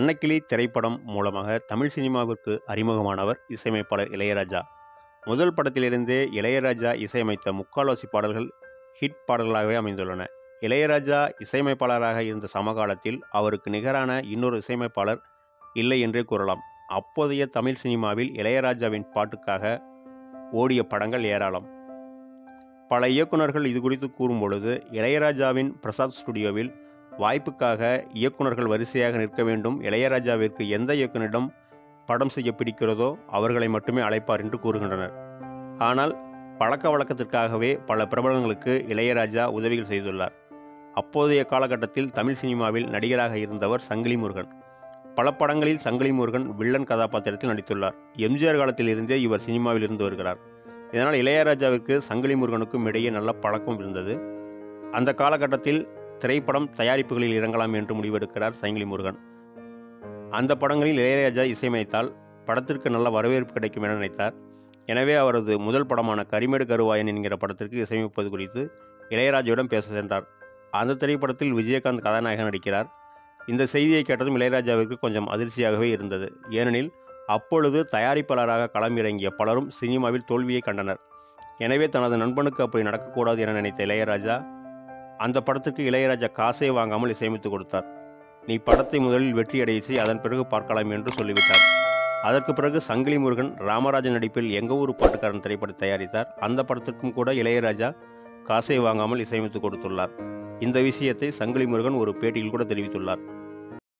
அன்னக்கிளி திரைப்படம் மூலமாக தமிழ் சினிமாவிற்கு அறிமுகமானவர் இசையமைப்பாளர் இளையராஜா முதல் படத்திலிருந்தே இளையராஜா இசையமைத்த முக்கால்வாசி பாடல்கள் ஹிட் பாடல்களாகவே அமைந்துள்ளன இளையராஜா இசையமைப்பாளராக இருந்த சமகாலத்தில் அவருக்கு நிகரான இன்னொரு இசையமைப்பாளர் இல்லை என்றே கூறலாம் அப்போதைய தமிழ் சினிமாவில் இளையராஜாவின் பாட்டுக்காக ஓடிய படங்கள் ஏராளம் பல இயக்குனர்கள் இது குறித்து கூறும் பொழுது இளையராஜாவின் பிரசாத் ஸ்டுடியோவில் வாய்ப்புக்காக இயக்குனர்கள் வரிசையாக நிற்க வேண்டும் இளையராஜாவிற்கு எந்த இயக்குனரிடம் படம் செய்ய பிடிக்கிறதோ அவர்களை மட்டுமே அழைப்பார் என்று கூறுகின்றனர் ஆனால் பழக்க வழக்கத்திற்காகவே பல பிரபலங்களுக்கு இளையராஜா உதவிகள் செய்துள்ளார் அப்போதைய காலகட்டத்தில் தமிழ் சினிமாவில் நடிகராக இருந்தவர் சங்கிலி முருகன் பல படங்களில் சங்கிலி முருகன் வில்லன் கதாபாத்திரத்தில் நடித்துள்ளார் எம்ஜிஆர் காலத்தில் இருந்தே இவர் சினிமாவில் இருந்து வருகிறார் இதனால் இளையராஜாவிற்கு சங்கிலி முருகனுக்கும் இடையே நல்ல பழக்கம் இருந்தது அந்த காலகட்டத்தில் திரைப்படம் தயாரிப்புகளில் இறங்கலாம் என்று முடிவெடுக்கிறார் சங்கிலி முருகன் அந்த படங்களில் இளையராஜா இசையமைத்தால் படத்திற்கு நல்ல வரவேற்பு கிடைக்கும் என நினைத்தார் எனவே அவரது முதல் படமான கரிமேடு கருவாயன் என்கிற படத்திற்கு இசையமைப்பது குறித்து இளையராஜாவிடம் பேச சென்றார் அந்த திரைப்படத்தில் விஜயகாந்த் கதாநாயகன் நடிக்கிறார் இந்த செய்தியை கேட்டதும் இளையராஜாவிற்கு கொஞ்சம் அதிர்ச்சியாகவே இருந்தது ஏனெனில் அப்பொழுது தயாரிப்பாளராக களமிறங்கிய பலரும் சினிமாவில் தோல்வியை கண்டனர் எனவே தனது நண்பனுக்கு அப்படி நடக்கக்கூடாது என நினைத்த இளையராஜா அந்த படத்துக்கு இளையராஜா காசே வாங்காமல் இசையமைத்து கொடுத்தார் நீ படத்தை முதலில் வெற்றியடைய செய் அதன் பிறகு பார்க்கலாம் என்று சொல்லிவிட்டார் அதற்கு பிறகு சங்கிலி முருகன் ராமராஜன் நடிப்பில் எங்க ஊர் பாட்டுக்காரன் திரைப்படத்தை தயாரித்தார் அந்த படத்திற்கும் கூட இளையராஜா காசை வாங்காமல் இசையமைத்து கொடுத்துள்ளார் இந்த விஷயத்தை சங்கிலி முருகன் ஒரு பேட்டியில் கூட தெரிவித்துள்ளார்